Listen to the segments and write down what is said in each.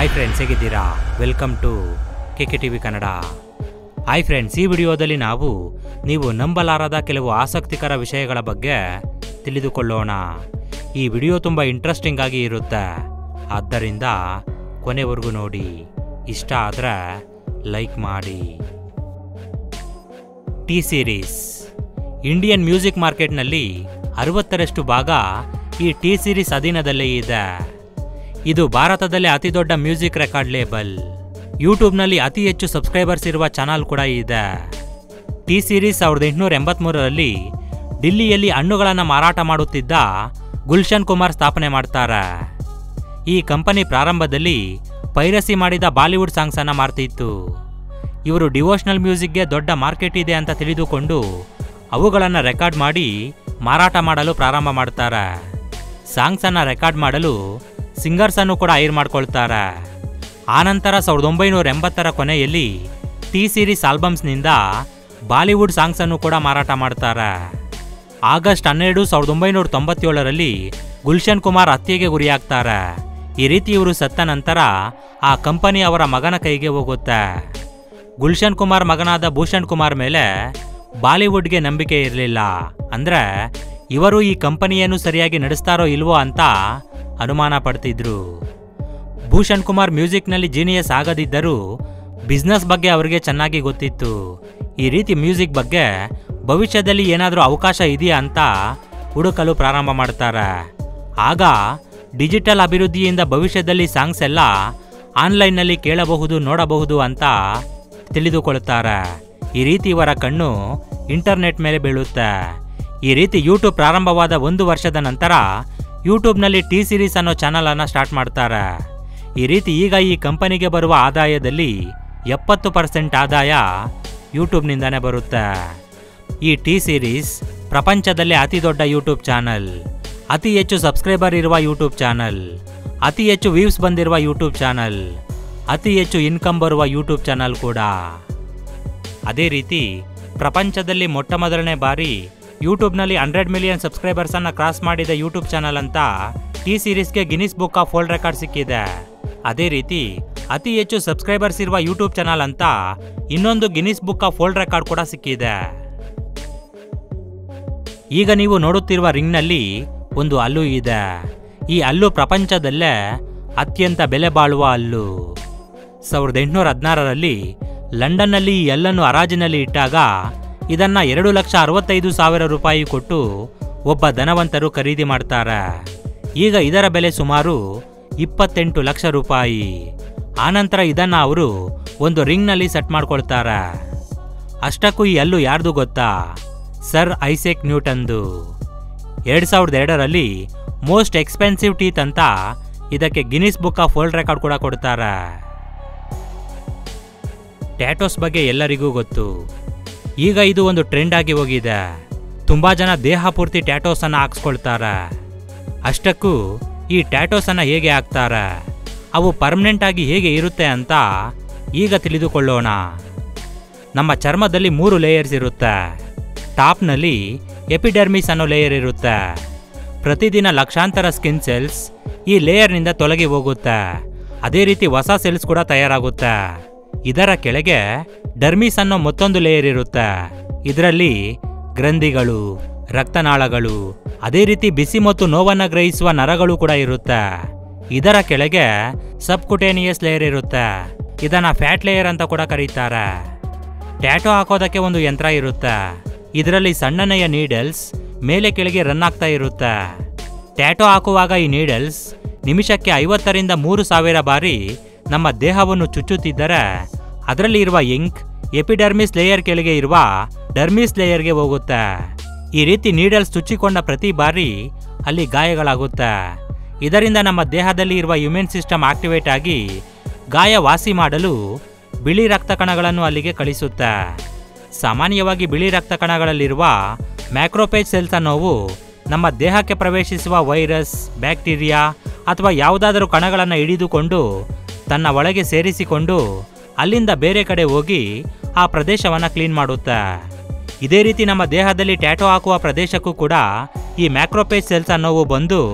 hi friends ಹೇಗಿದ್ದೀರಾ welcome to K K T V Kannada hi friends ಈ ವಿಡಿಯೋದಲ್ಲಿ ನಾವು ನೀವು ನಂಬಲಾರದ ಕೆಲವು ಆಸಕ್ತಿಕರ ವಿಷಯಗಳ ಬಗ್ಗೆ ತಿಳಿದುಕೊಳ್ಳೋಣ ಈ ವಿಡಿಯೋ ತುಂಬ ಇಂಟ್ರೆಸ್ಟಿಂಗ್ ಆಗಿ ಇರುತ್ತೆ ಆದ್ದರಿಂದ ಕೊನೆವರೆಗೂ ನೋಡಿ ಇಷ್ಟ ಆದರೆ ಲೈಕ್ ಮಾಡಿ ಟಿ ಸೀರೀಸ್ ಇಂಡಿಯನ್ ಮ್ಯೂಸಿಕ್ ಮಾರ್ಕೆಟ್ನಲ್ಲಿ ಅರವತ್ತರಷ್ಟು ಭಾಗ ಈ ಟಿ ಸೀರೀಸ್ ಅಧೀನದಲ್ಲೇ ಇದೆ ಇದು ಭಾರತದಲ್ಲಿ ಅತಿ ದೊಡ್ಡ ಮ್ಯೂಸಿಕ್ ರೆಕಾರ್ಡ್ ಲೇಬಲ್ ಯೂಟ್ಯೂಬ್ನಲ್ಲಿ ಅತಿ ಹೆಚ್ಚು ಸಬ್ಸ್ಕ್ರೈಬರ್ಸ್ ಇರುವ ಚಾನಲ್ ಕೂಡ ಇದೆ ಟಿ ಸೀರೀಸ್ ಸಾವಿರದ ಎಂಟುನೂರ ಎಂಬತ್ಮೂರರಲ್ಲಿ ಡಿಲ್ಲಿಯಲ್ಲಿ ಹಣ್ಣುಗಳನ್ನು ಮಾರಾಟ ಮಾಡುತ್ತಿದ್ದ ಗುಲ್ಶನ್ ಕುಮಾರ್ ಸ್ಥಾಪನೆ ಮಾಡ್ತಾರೆ ಈ ಕಂಪನಿ ಪ್ರಾರಂಭದಲ್ಲಿ ಪೈರಸಿ ಮಾಡಿದ ಬಾಲಿವುಡ್ ಸಾಂಗ್ಸನ್ನು ಮಾರ್ತಿತ್ತು ಇವರು ಡಿವೋಷನಲ್ ಮ್ಯೂಸಿಕ್ಗೆ ದೊಡ್ಡ ಮಾರ್ಕೆಟ್ ಇದೆ ಅಂತ ತಿಳಿದುಕೊಂಡು ಅವುಗಳನ್ನು ರೆಕಾರ್ಡ್ ಮಾಡಿ ಮಾರಾಟ ಮಾಡಲು ಪ್ರಾರಂಭ ಮಾಡ್ತಾರೆ ಸಾಂಗ್ಸನ್ನು ರೆಕಾರ್ಡ್ ಮಾಡಲು ಸಿಂಗರ್ಸನ್ನು ಕೂಡ ಹೈರ್ ಮಾಡ್ಕೊಳ್ತಾರೆ ಆನಂತರ ಸಾವಿರದ ಒಂಬೈನೂರ ಎಂಬತ್ತರ ಕೊನೆಯಲ್ಲಿ ಟಿ ಸೀರೀಸ್ ಆಲ್ಬಮ್ಸ್ನಿಂದ ಬಾಲಿವುಡ್ ಸಾಂಗ್ಸನ್ನು ಕೂಡ ಮಾರಾಟ ಮಾಡ್ತಾರೆ ಆಗಸ್ಟ್ ಹನ್ನೆರಡು ಸಾವಿರದ ಒಂಬೈನೂರ ತೊಂಬತ್ತೇಳರಲ್ಲಿ ಗುಲ್ಶನ್ ಕುಮಾರ್ ಹತ್ಯೆಗೆ ಗುರಿಯಾಗ್ತಾರೆ ಈ ರೀತಿ ಇವರು ಸತ್ತ ನಂತರ ಆ ಕಂಪನಿ ಅವರ ಮಗನ ಕೈಗೆ ಹೋಗುತ್ತೆ ಗುಲ್ಶನ್ ಕುಮಾರ್ ಮಗನಾದ ಭೂಷಣ್ ಕುಮಾರ್ ಮೇಲೆ ಬಾಲಿವುಡ್ಗೆ ನಂಬಿಕೆ ಇರಲಿಲ್ಲ ಅಂದ್ರೆ ಇವರು ಈ ಕಂಪನಿಯನ್ನು ಸರಿಯಾಗಿ ನಡೆಸ್ತಾರೋ ಇಲ್ವೋ ಅಂತ ಅನುಮಾನ ಪಡ್ತಿದ್ರು ಭೂಷಣ್ ಕುಮಾರ್ ಮ್ಯೂಸಿಕ್ನಲ್ಲಿ ಜೀನಿಯಸ್ ಆಗದಿದ್ದರೂ ಬಿಸ್ನೆಸ್ ಬಗ್ಗೆ ಅವರಿಗೆ ಚೆನ್ನಾಗಿ ಗೊತ್ತಿತ್ತು ಈ ರೀತಿ ಮ್ಯೂಸಿಕ್ ಬಗ್ಗೆ ಭವಿಷ್ಯದಲ್ಲಿ ಏನಾದರೂ ಅವಕಾಶ ಇದೆಯಾ ಅಂತ ಹುಡುಕಲು ಪ್ರಾರಂಭ ಮಾಡ್ತಾರೆ ಆಗ ಡಿಜಿಟಲ್ ಅಭಿವೃದ್ಧಿಯಿಂದ ಭವಿಷ್ಯದಲ್ಲಿ ಸಾಂಗ್ಸ್ ಎಲ್ಲ ಆನ್ಲೈನ್ನಲ್ಲಿ ಕೇಳಬಹುದು ನೋಡಬಹುದು ಅಂತ ತಿಳಿದುಕೊಳ್ಳುತ್ತಾರೆ ಈ ರೀತಿ ಇವರ ಕಣ್ಣು ಇಂಟರ್ನೆಟ್ ಮೇಲೆ ಬೀಳುತ್ತೆ ಈ ರೀತಿ ಯೂಟ್ಯೂಬ್ ಪ್ರಾರಂಭವಾದ ಒಂದು ವರ್ಷದ ನಂತರ ಯೂಟ್ಯೂಬ್ನಲ್ಲಿ ಟಿ ಸೀರೀಸ್ ಅನ್ನೋ ಚಾನಲ್ ಅನ್ನ ಸ್ಟಾರ್ಟ್ ಮಾಡ್ತಾರೆ ಈ ರೀತಿ ಈಗ ಈ ಕಂಪನಿಗೆ ಬರುವ ಆದಾಯದಲ್ಲಿ ಎಪ್ಪತ್ತು ಪರ್ಸೆಂಟ್ ಆದಾಯ ಯೂಟ್ಯೂಬ್ನಿಂದನೇ ಬರುತ್ತೆ ಈ ಟಿ ಸೀರೀಸ್ ಪ್ರಪಂಚದಲ್ಲೇ ಅತಿ ದೊಡ್ಡ ಯೂಟ್ಯೂಬ್ ಚಾನಲ್ ಅತಿ ಹೆಚ್ಚು ಸಬ್ಸ್ಕ್ರೈಬರ್ ಇರುವ ಯೂಟ್ಯೂಬ್ ಚಾನಲ್ ಅತಿ ಹೆಚ್ಚು ವ್ಯೂಸ್ ಬಂದಿರುವ ಯೂಟ್ಯೂಬ್ ಚಾನಲ್ ಅತಿ ಹೆಚ್ಚು ಇನ್ಕಮ್ ಬರುವ ಯೂಟ್ಯೂಬ್ ಚಾನಲ್ ಕೂಡ ಅದೇ ರೀತಿ ಪ್ರಪಂಚದಲ್ಲಿ ಮೊಟ್ಟ ಮೊದಲನೇ ಬಾರಿ ಯೂಟ್ಯೂಬ್ನಲ್ಲಿ ಹಂಡ್ರೆಡ್ ಮಿಲಿಯನ್ ಸಬ್ಸ್ಕ್ರೈಬರ್ಸನ್ನು ಕ್ರಾಸ್ ಮಾಡಿದ ಯೂಟ್ಯೂಬ್ ಚಾನಲ್ ಅಂತ ಟಿ ಸೀರೀಸ್ಗೆ Guinness Book of World Record ಸಿಕ್ಕಿದೆ ಅದೇ ರೀತಿ ಅತಿ ಹೆಚ್ಚು ಸಬ್ಸ್ಕ್ರೈಬರ್ಸ್ ಇರುವ ಯೂಟ್ಯೂಬ್ ಚಾನಲ್ ಅಂತ ಇನ್ನೊಂದು Guinness Book of World Record ಕೂಡ ಸಿಕ್ಕಿದೆ ಈಗ ನೀವು ನೋಡುತ್ತಿರುವ ರಿಂಗ್ನಲ್ಲಿ ಒಂದು ಹಲ್ಲು ಇದೆ ಈ ಹಲ್ಲು ಪ್ರಪಂಚದಲ್ಲೇ ಅತ್ಯಂತ ಬೆಲೆ ಬಾಳುವ ಹಲ್ಲು ಸಾವಿರದ ಎಂಟುನೂರ ಹದಿನಾರರಲ್ಲಿ ಲಂಡನ್ನಲ್ಲಿ ಈ ಹಲ್ಲನ್ನು ಹರಾಜಿನಲ್ಲಿ ಇಟ್ಟಾಗ ಇದನ್ನ ಎರಡು ಲಕ್ಷ ಅರವತ್ತೈದು ಸಾವಿರ ರೂಪಾಯಿ ಕೊಟ್ಟು ಒಬ್ಬ ಧನವಂತರು ಖರೀದಿ ಮಾಡ್ತಾರೆ ಈಗ ಇದರ ಬೆಲೆ ಸುಮಾರು ಇಪ್ಪತ್ತೆಂಟು ಲಕ್ಷ ರೂಪಾಯಿ ಆನಂತರ ಇದನ್ನ ಅವರು ಒಂದು ರಿಂಗ್ನಲ್ಲಿ ಸೆಟ್ ಮಾಡ್ಕೊಳ್ತಾರೆ ಅಷ್ಟಕ್ಕೂ ಈ ಹಲ್ಲು ಯಾರ್ದು ಗೊತ್ತಾ ಸರ್ ಐಸೆಕ್ ನ್ಯೂಟನ್ದು ಎರಡು ಸಾವಿರದ ಎರಡರಲ್ಲಿ ಮೋಸ್ಟ್ ಎಕ್ಸ್ಪೆನ್ಸಿವ್ ಟೀತ್ ಅಂತ ಇದಕ್ಕೆ Guinness Book of World Record ಕೂಡ ಕೊಡ್ತಾರೆ ಟ್ಯಾಟೋಸ್ ಬಗ್ಗೆ ಎಲ್ಲರಿಗೂ ಗೊತ್ತು ಈಗ ಇದು ಒಂದು ಟ್ರೆಂಡ್ ಆಗಿ ಹೋಗಿದೆ ತುಂಬಾ ಜನ ದೇಹ ಪೂರ್ತಿ ಟ್ಯಾಟೋಸ್ ಅನ್ನ ಹಾಕ್ಸ್ಕೊಳ್ತಾರೆ ಅಷ್ಟಕ್ಕೂ ಈ ಟ್ಯಾಟೋಸ್ ಅನ್ನ ಹೇಗೆ ಹಾಕ್ತಾರೆ ಅವು ಪರ್ಮನೆಂಟ್ ಆಗಿ ಹೇಗೆ ಇರುತ್ತೆ ಅಂತ ಈಗ ತಿಳಿದುಕೊಳ್ಳೋಣ ನಮ್ಮ ಚರ್ಮದಲ್ಲಿ ಮೂರು ಲೇಯರ್ಸ್ ಇರುತ್ತೆ ಟಾಪ್ನಲ್ಲಿ ಎಪಿಡರ್ಮಿಸ್ ಅನ್ನೋ ಲೇಯರ್ ಇರುತ್ತೆ ಪ್ರತಿದಿನ ಲಕ್ಷಾಂತರ ಸ್ಕಿನ್ ಸೆಲ್ಸ್ ಈ ಲೇಯರ್ನಿಂದ ತೊಲಗಿ ಹೋಗುತ್ತೆ ಅದೇ ರೀತಿ ಹೊಸ ಸೆಲ್ಸ್ ಕೂಡ ತಯಾರಾಗುತ್ತೆ ಇದರ ಕೆಳಗೆ ಡರ್ಮಿಸ್ ಅನ್ನೋ ಮತ್ತೊಂದು ಲೇಯರ್ ಇರುತ್ತೆ ಇದರಲ್ಲಿ ಗ್ರಂಥಿಗಳು ರಕ್ತನಾಳಗಳು ಅದೇ ರೀತಿ ಬಿಸಿ ಮತ್ತು ನೋವನ್ನ ಗ್ರಹಿಸುವ ನರಗಳು ಕೂಡ ಇರುತ್ತೆ ಇದರ ಕೆಳಗೆ ಸಬ್ಕುಟೇನಿಯಸ್ ಲೇಯರ್ ಇರುತ್ತೆ ಇದನ್ನ ಫ್ಯಾಟ್ ಲೇಯರ್ ಅಂತ ಕೂಡ ಕರೀತಾರೆ ಟ್ಯಾಟೋ ಹಾಕೋದಕ್ಕೆ ಒಂದು ಯಂತ್ರ ಇರುತ್ತೆ ಇದರಲ್ಲಿ ಸಣ್ಣನೆಯ ನೀಡಲ್ಸ್ ಮೇಲೆ ಕೆಳಗೆ ರನ್ ಆಗ್ತಾ ಇರುತ್ತೆ ಟ್ಯಾಟೋ ಹಾಕುವಾಗ ಈ ನೀಡಲ್ಸ್ ನಿಮಿಷಕ್ಕೆ ಐವತ್ತರಿಂದ ಮೂರು ಸಾವಿರ ಬಾರಿ ನಮ್ಮ ದೇಹವನ್ನು ಚುಚ್ಚುತ್ತಿದ್ದರೆ ಅದರಲ್ಲಿ ಇರುವ ಇಂಕ್ ಎಪಿಡರ್ಮಿಸ್ ಲೇಯರ್ ಕೆಳಗೆ ಇರುವ ಡರ್ಮಿಸ್ ಲೇಯರ್ಗೆ ಹೋಗುತ್ತೆ ಈ ರೀತಿ ನೀಡಲ್ಸ್ ಚುಚ್ಚಿಕೊಂಡ ಪ್ರತಿ ಬಾರಿ ಅಲ್ಲಿ ಗಾಯಗಳಾಗುತ್ತೆ ಇದರಿಂದ ನಮ್ಮ ದೇಹದಲ್ಲಿ ಇರುವ ಇಮ್ಯೂನ್ ಸಿಸ್ಟಮ್ ಆಕ್ಟಿವೇಟ್ ಆಗಿ ಗಾಯ ವಾಸಿ ಮಾಡಲು ಬಿಳಿ ರಕ್ತ ಕಣಗಳನ್ನು ಅಲ್ಲಿಗೆ ಕಳಿಸುತ್ತೆ ಸಾಮಾನ್ಯವಾಗಿ ಬಿಳಿ ರಕ್ತ ಕಣಗಳಲ್ಲಿರುವ ಮ್ಯಾಕ್ರೋಪೇಜ್ ಸೆಲ್ಸ್ ಅನ್ನೋವು ನಮ್ಮ ದೇಹಕ್ಕೆ ಪ್ರವೇಶಿಸುವ ವೈರಸ್ ಬ್ಯಾಕ್ಟೀರಿಯಾ ಅಥವಾ ಯಾವುದಾದರೂ ಕಣಗಳನ್ನು ಹಿಡಿದುಕೊಂಡು ತನ್ನ ಒಳಗೆ ಸೇರಿಸಿಕೊಂಡು ಅಲ್ಲಿಂದ ಬೇರೆ ಕಡೆ ಹೋಗಿ ಆ ಪ್ರದೇಶವನ್ನು ಕ್ಲೀನ್ ಮಾಡುತ್ತೆ ಇದೇ ರೀತಿ ನಮ್ಮ ದೇಹದಲ್ಲಿ ಟ್ಯಾಟೋ ಹಾಕುವ ಪ್ರದೇಶಕ್ಕೂ ಕೂಡ ಈ ಮ್ಯಾಕ್ರೋಪೇಜ್ ಸೆಲ್ಸ್ ಅನ್ನೋವು ಬಂದು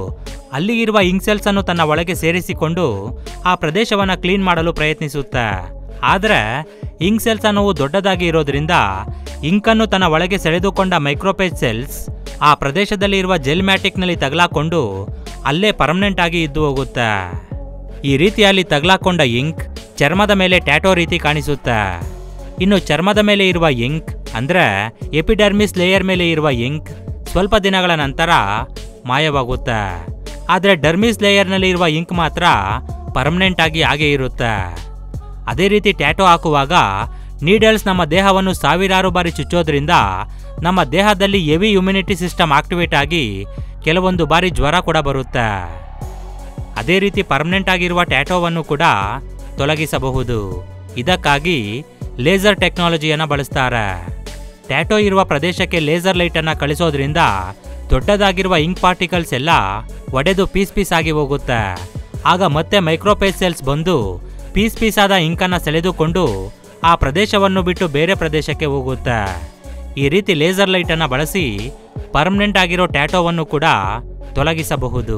ಅಲ್ಲಿ ಇರುವ ಇಂಕ್ ಸೆಲ್ಸ್ ಅನ್ನು ತನ್ನ ಒಳಗೆ ಸೇರಿಸಿಕೊಂಡು ಆ ಪ್ರದೇಶವನ್ನ ಕ್ಲೀನ್ ಮಾಡಲು ಪ್ರಯತ್ನಿಸುತ್ತೆ ಆದ್ರೆ ಇಂಕ್ ಸೆಲ್ಸ್ ಅನ್ನುವು ದೊಡ್ಡದಾಗಿ ಇರೋದ್ರಿಂದ ಇಂಕನ್ನು ತನ್ನ ಒಳಗೆ ಸೆಳೆದುಕೊಂಡ ಮೈಕ್ರೋಪೇಜ್ ಸೆಲ್ಸ್ ಆ ಪ್ರದೇಶದಲ್ಲಿ ಇರುವ ಜೆಲ್ ಮ್ಯಾಟಿಕ್ನಲ್ಲಿ ತಗಲಾಕೊಂಡು ಅಲ್ಲೇ ಪರ್ಮನೆಂಟ್ ಆಗಿ ಇದ್ದು ಹೋಗುತ್ತೆ ಈ ರೀತಿಯಲ್ಲಿ ತಗಲಾಕೊಂಡ ಇಂಕ್ ಚರ್ಮದ ಮೇಲೆ ಟ್ಯಾಟೋ ರೀತಿ ಕಾಣಿಸುತ್ತೆ ಇನ್ನು ಚರ್ಮದ ಮೇಲೆ ಇರುವ ಇಂಕ್ ಅಂದ್ರೆ ಎಪಿಡರ್ಮಿಸ್ ಲೇಯರ್ ಮೇಲೆ ಇರುವ ಇಂಕ್ ಸ್ವಲ್ಪ ದಿನಗಳ ನಂತರ ಮಾಯವಾಗುತ್ತೆ ಆದರೆ ಡರ್ಮಿಸ್ ಲೇಯರ್ನಲ್ಲಿ ಇರುವ ಇಂಕ್ ಮಾತ್ರ ಪರ್ಮನೆಂಟ್ ಆಗಿ ಹಾಗೆ ಇರುತ್ತೆ ಅದೇ ರೀತಿ ಟ್ಯಾಟೋ ಹಾಕುವಾಗ ನೀಡಲ್ಸ್ ನಮ್ಮ ದೇಹವನ್ನು ಸಾವಿರಾರು ಬಾರಿ ಚುಚ್ಚೋದ್ರಿಂದ ನಮ್ಮ ದೇಹದಲ್ಲಿ ಹೆವಿ ಇಮ್ಯುನಿಟಿ ಸಿಸ್ಟಮ್ ಆಕ್ಟಿವೇಟ್ ಆಗಿ ಕೆಲವೊಂದು ಬಾರಿ ಜ್ವರ ಕೂಡ ಬರುತ್ತೆ ಅದೇ ರೀತಿ ಪರ್ಮನೆಂಟ್ ಆಗಿರುವ ಟ್ಯಾಟೋವನ್ನು ಕೂಡ ತೊಲಗಿಸಬಹುದು ಇದಕ್ಕಾಗಿ ಲೇಸರ್ ಟೆಕ್ನಾಲಜಿಯನ್ನು ಬಳಸ್ತಾರೆ ಟ್ಯಾಟೋ ಇರುವ ಪ್ರದೇಶಕ್ಕೆ ಲೇಸರ್ ಲೈಟನ್ನು ಕಳಿಸೋದ್ರಿಂದ ದೊಡ್ಡದಾಗಿರುವ ಇಂಕ್ ಪಾರ್ಟಿಕಲ್ಸ್ ಎಲ್ಲ ಒಡೆದು ಪೀಸ್ ಪೀಸ್ ಆಗಿ ಹೋಗುತ್ತೆ ಆಗ ಮತ್ತೆ ಮೈಕ್ರೋಪೇಸ್ ಸೆಲ್ಸ್ ಬಂದು ಪೀಸ್ ಪೀಸ್ ಆದ ಇಂಕನ್ನು ಸೆಳೆದುಕೊಂಡು ಆ ಪ್ರದೇಶವನ್ನು ಬಿಟ್ಟು ಬೇರೆ ಪ್ರದೇಶಕ್ಕೆ ಹೋಗುತ್ತೆ ಈ ರೀತಿ ಲೇಸರ್ ಲೈಟನ್ನು ಬಳಸಿ ಪರ್ಮನೆಂಟ್ ಆಗಿರೋ ಟ್ಯಾಟೋವನ್ನು ಕೂಡ ತೊಲಗಿಸಬಹುದು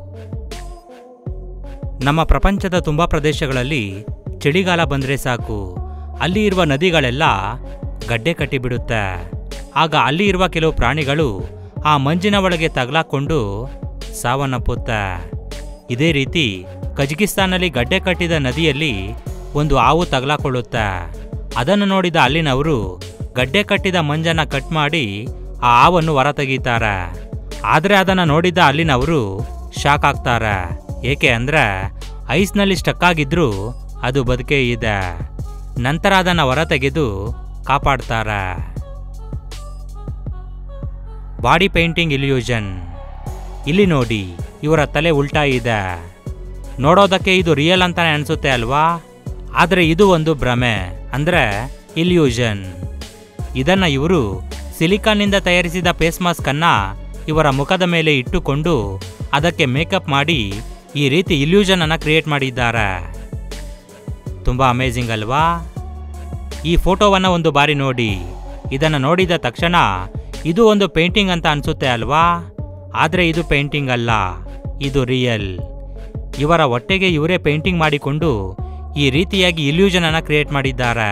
ನಮ್ಮ ಪ್ರಪಂಚದ ತುಂಬ ಪ್ರದೇಶಗಳಲ್ಲಿ ಚಳಿಗಾಲ ಬಂದರೆ ಸಾಕು ಅಲ್ಲಿ ಇರುವ ನದಿಗಳೆಲ್ಲ ಗಡ್ಡೆ ಕಟ್ಟಿಬಿಡುತ್ತೆ ಆಗ ಅಲ್ಲಿ ಇರುವ ಕೆಲವು ಪ್ರಾಣಿಗಳು ಆ ಮಂಜಿನ ಒಳಗೆ ತಗಲಾಕೊಂಡು ಸಾವನ್ನಪ್ಪುತ್ತೆ ಇದೇ ರೀತಿ ಕಜಕಿಸ್ತಾನಲ್ಲಿ ಗಡ್ಡೆ ಕಟ್ಟಿದ ನದಿಯಲ್ಲಿ ಒಂದು ಹಾವು ತಗಲಾಕೊಳ್ಳುತ್ತೆ ಅದನ್ನು ನೋಡಿದ ಅಲ್ಲಿನವರು ಗಡ್ಡೆ ಕಟ್ಟಿದ ಮಂಜನ್ನ ಕಟ್ ಮಾಡಿ ಆ ಹಾವನ್ನು ಹೊರ ತೆಗೀತಾರೆ ಆದರೆ ಅದನ್ನು ನೋಡಿದ ಅಲ್ಲಿನವರು ಶಾಕ್ ಆಗ್ತಾರೆ ಏಕೆ ಅಂದ್ರೆ ಐಸ್ನಲ್ಲಿ ಸ್ಟಕ್ ಆಗಿದ್ರು ಅದು ಬದುಕೇ ಇದೆ ನಂತರ ಅದನ್ನು ಹೊರ ತೆಗೆದು ಕಾಪಾಡ್ತಾರೆ ಬಾಡಿ ಪೇಂಟಿಂಗ್ ಇಲ್ಯೂಷನ್ ಇಲ್ಲಿ ನೋಡಿ ಇವರ ತಲೆ ಉಲ್ಟಾ ಇದೆ ನೋಡೋದಕ್ಕೆ ಇದು ರಿಯಲ್ ಅಂತಾನೆ ಅನ್ಸುತ್ತೆ ಅಲ್ವಾ ಆದರೆ ಇದು ಒಂದು ಭ್ರಮೆ ಅಂದ್ರೆ ಇಲ್ಯೂಷನ್ ಇದನ್ನ ಇವರು ಸಿಲಿಕಾನ್ನಿಂದ ತಯಾರಿಸಿದ ಫೇಸ್ ಮಾಸ್ಕ್ ಅನ್ನ ಇವರ ಮುಖದ ಮೇಲೆ ಇಟ್ಟುಕೊಂಡು ಅದಕ್ಕೆ ಮೇಕಪ್ ಮಾಡಿ ಈ ರೀತಿ ಇಲ್ಯೂಷನ್ ಅನ್ನ ಕ್ರಿಯೇಟ್ ಮಾಡಿದ್ದಾರೆ ತುಂಬಾ ಅಮೇಜಿಂಗ್ ಅಲ್ವಾ ಈ ಫೋಟೋವನ್ನ ಒಂದು ಬಾರಿ ನೋಡಿ ಇದನ್ನ ನೋಡಿದ ತಕ್ಷಣ ಇದು ಒಂದು ಪೇಂಟಿಂಗ್ ಅಂತ ಅನ್ಸುತ್ತೆ ಅಲ್ವಾ ಆದ್ರೆ ಇದು ಪೇಂಟಿಂಗ್ ಅಲ್ಲ ಇದು ರಿಯಲ್ ಇವರ ಹೊಟ್ಟೆಗೆ ಇವರೇ ಪೇಂಟಿಂಗ್ ಮಾಡಿಕೊಂಡು ಈ ರೀತಿಯಾಗಿ ಇಲ್ಯೂಷನ್ ಅನ್ನ ಕ್ರಿಯೇಟ್ ಮಾಡಿದ್ದಾರೆ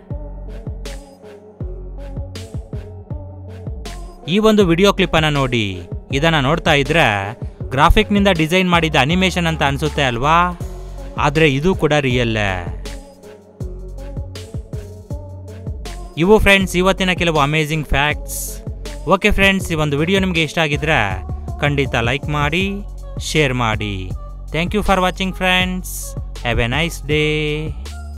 ಈ ಒಂದು ವಿಡಿಯೋ ಕ್ಲಿಪ್ ಅನ್ನ ನೋಡಿ ಇದನ್ನ ನೋಡ್ತಾ ಇದ್ರೆ ಗ್ರಾಫಿಕ್ ನಿಂದ ಡಿಸೈನ್ ಮಾಡಿದ ಅನಿಮೇಷನ್ ಅಂತ ಅನ್ಸುತ್ತೆ ಅಲ್ವಾ ಆದ್ರೆ ಇದು ಕೂಡ ರಿಯಲ್ ಇವು ಫ್ರೆಂಡ್ಸ್ ಇವತ್ತಿನ ಕೆಲವು ಅಮೇಜಿಂಗ್ ಫ್ಯಾಕ್ಟ್ಸ್ ಓಕೆ ಫ್ರೆಂಡ್ಸ್ ಈ ಒಂದು ವಿಡಿಯೋ ನಿಮಗೆ ಇಷ್ಟ ಆಗಿದ್ರೆ ಖಂಡಿತ ಲೈಕ್ ಮಾಡಿ ಶೇರ್ ಮಾಡಿ thank you for watching friends have a nice day